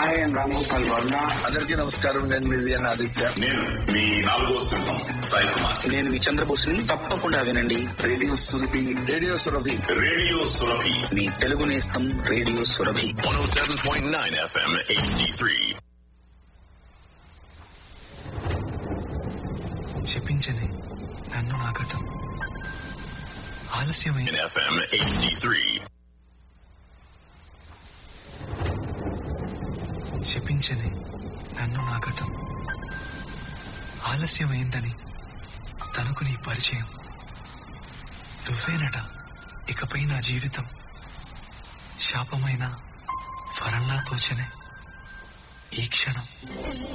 hi I'm Ram Gopal Varma అందరికీ నమస్కారం నేను మీ విఎన్ ఆదిత్య నేను మీ నాలుగో సింహం సాయి కుమార్ నేను మీ చంద్రబోస్ని తప్పకుండా వినండి radio Surabhi radio Surabhi radio Surabhi మీ తెలుగు నేస్తం రేడియో సురభి 107.9 FM HD3 చెప్పించని నన్ను నా గతం ఆలస్యమై FM HD3 చెప్పించని నన్ను నా గతం ఆలస్యమైందని తనకు నీ పరిచయం నువ్వేనట ఇకపై నా జీవితం శాపమైన వరంలా తోచనే ఈ క్షణం